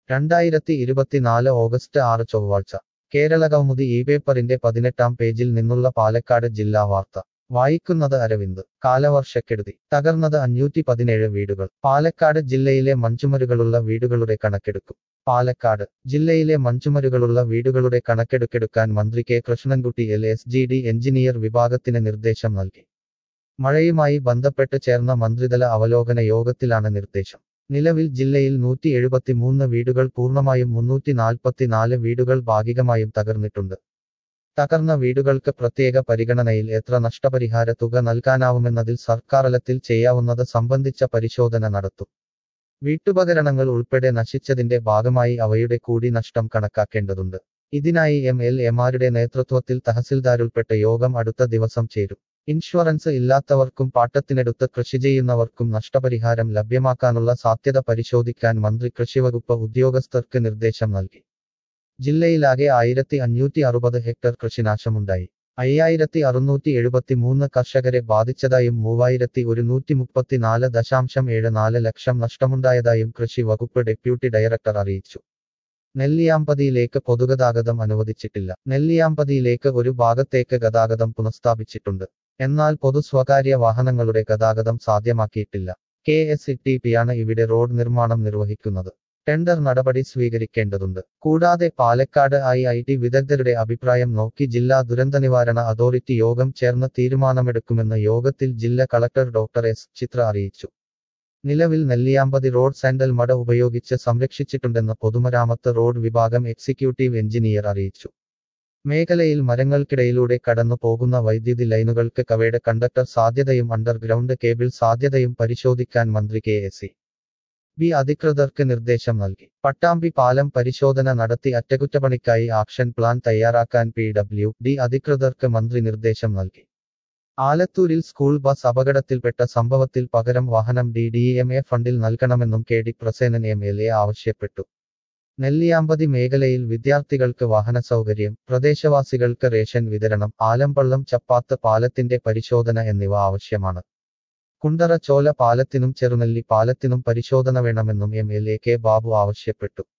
രണ്ടായിരത്തി ഇരുപത്തിനാല് ഓഗസ്റ്റ് ആറ് ചൊവ്വാഴ്ച കേരള കൗമുദി ഈ പേപ്പറിന്റെ പതിനെട്ടാം പേജിൽ നിന്നുള്ള പാലക്കാട് ജില്ലാ വാർത്ത വായിക്കുന്നത് അരവിന്ദ് കാലവർഷക്കെടുതി തകർന്നത് അഞ്ഞൂറ്റി പതിനേഴ് വീടുകൾ പാലക്കാട് ജില്ലയിലെ മൺചുമരുകളുള്ള വീടുകളുടെ കണക്കെടുക്കും പാലക്കാട് ജില്ലയിലെ മൺചുമരുകളുള്ള വീടുകളുടെ കണക്കെടുക്കെടുക്കാൻ മന്ത്രി K Krishnankutty L S G D engineer വിഭാഗത്തിന് നിർദ്ദേശം നൽകി മഴയുമായി ബന്ധപ്പെട്ട് ചേർന്ന മന്ത്രിതല അവലോകന യോഗത്തിലാണ് നിർദ്ദേശം നിലവിൽ ജില്ലയിൽ നൂറ്റി എഴുപത്തിമൂന്ന് വീടുകൾ പൂർണ്ണമായും മുന്നൂറ്റി നാൽപ്പത്തിനാല് വീടുകൾ ഭാഗികമായും തകർന്നിട്ടുണ്ട് തകർന്ന വീടുകൾക്ക് പ്രത്യേക പരിഗണനയിൽ എത്ര നഷ്ടപരിഹാര തുക നൽകാനാവുമെന്നതിൽ സർക്കാരലത്തിൽ ചെയ്യാവുന്നത് സംബന്ധിച്ച പരിശോധന നടത്തും വീട്ടുപകരണങ്ങൾ ഉൾപ്പെടെ നശിച്ചതിന്റെ ഭാഗമായി അവയുടെ കൂടി നഷ്ടം കണക്കാക്കേണ്ടതുണ്ട് ഇതിനായി എം എൽ എമാരുടെ നേതൃത്വത്തിൽ തഹസിൽദാരുൾപ്പെട്ട യോഗം അടുത്ത ദിവസം ചേരും ഇൻഷുറൻസ് ഇല്ലാത്തവർക്കും പാട്ടത്തിനെടുത്ത് കൃഷി ചെയ്യുന്നവർക്കും നഷ്ടപരിഹാരം ലഭ്യമാക്കാനുള്ള സാധ്യത പരിശോധിക്കാൻ മന്ത്രി കൃഷിവകുപ്പ് ഉദ്യോഗസ്ഥർക്ക് നിർദ്ദേശം നൽകി ജില്ലയിലാകെ ആയിരത്തി അഞ്ഞൂറ്റി അറുപത് ഹെക്ടർ കൃഷിനാശമുണ്ടായി അയ്യായിരത്തി അറുന്നൂറ്റി എഴുപത്തിമൂന്ന് കർഷകരെ ബാധിച്ചതായും മൂവായിരത്തി ഒരുന്നൂറ്റി മുപ്പത്തിനാല് ദശാംശം ഏഴ് നാല് ലക്ഷം നഷ്ടമുണ്ടായതായും കൃഷി വകുപ്പ് ഡെപ്യൂട്ടി ഡയറക്ടർ അറിയിച്ചു നെല്ലിയാമ്പതിയിലേക്ക് പൊതുഗതാഗതം അനുവദിച്ചിട്ടില്ല നെല്ലിയാമ്പതിയിലേക്ക് ഒരു ഭാഗത്തേക്ക് ഗതാഗതം പുനഃസ്ഥാപിച്ചിട്ടുണ്ട് എന്നാൽ പൊതു സ്വകാര്യ വാഹനങ്ങളുടെ ഗതാഗതം സാധ്യമാക്കിയിട്ടില്ല കെ എസ് ഇ ടി പിയാണ് ഇവിടെ റോഡ് നിർമ്മാണം നിർവഹിക്കുന്നത് ടെൻഡർ നടപടി സ്വീകരിക്കേണ്ടതുണ്ട് കൂടാതെ പാലക്കാട് ഐ ഐ ടി വിദഗ്ധരുടെ അഭിപ്രായം നോക്കി ജില്ലാ ദുരന്തനിവാരണ അതോറിറ്റി യോഗം ചേർന്ന് തീരുമാനമെടുക്കുമെന്ന് യോഗത്തിൽ ജില്ലാ കളക്ടർ ഡോക്ടർ എസ് ചിത്ര അറിയിച്ചു നിലവിൽ നെല്ലിയാമ്പതി റോഡ് സാൻഡൽ മട ഉപയോഗിച്ച് സംരക്ഷിച്ചിട്ടുണ്ടെന്ന് പൊതുമരാമത്ത് റോഡ് വിഭാഗം എക്സിക്യൂട്ടീവ് എഞ്ചിനീയർ അറിയിച്ചു മേഖലയിൽ മരങ്ങൾക്കിടയിലൂടെ കടന്നു പോകുന്ന വൈദ്യുതി ലൈനുകൾക്ക് കവയുടെ കണ്ടക്ടർ സാധ്യതയും അണ്ടർഗ്രൗണ്ട് കേബിൾ സാധ്യതയും പരിശോധിക്കാൻ മന്ത്രി കെ എസ് ബി അധികൃതർക്ക് നിർദ്ദേശം നൽകി പട്ടാമ്പി പാലം പരിശോധന നടത്തി അറ്റകുറ്റപ്പണിക്കായി ആക്ഷൻ പ്ലാൻ തയ്യാറാക്കാൻ പി ഡബ്ല്യു ഡി അധികൃതർക്ക് മന്ത്രി നിർദ്ദേശം നൽകി ആലത്തൂരിൽ സ്കൂൾ ബസ് അപകടത്തിൽപ്പെട്ട സംഭവത്തിൽ പകരം വാഹനം ഡി ഡി എം എ ഫണ്ടിൽ നൽകണമെന്നും K D Prasenan M L A ആവശ്യപ്പെട്ടു നെല്ലിയാമ്പതി മേഖലയിൽ വിദ്യാർത്ഥികൾക്ക് വാഹന സൗകര്യം പ്രദേശവാസികൾക്ക് റേഷൻ വിതരണം ആലമ്പള്ളം ചപ്പാത്ത് പാലത്തിന്റെ പരിശോധന എന്നിവ ആവശ്യമാണ് കുണ്ടറ ചോല പാലത്തിനും ചെറുനെല്ലി പാലത്തിനും പരിശോധന വേണമെന്നും M L A K Babu ആവശ്യപ്പെട്ടു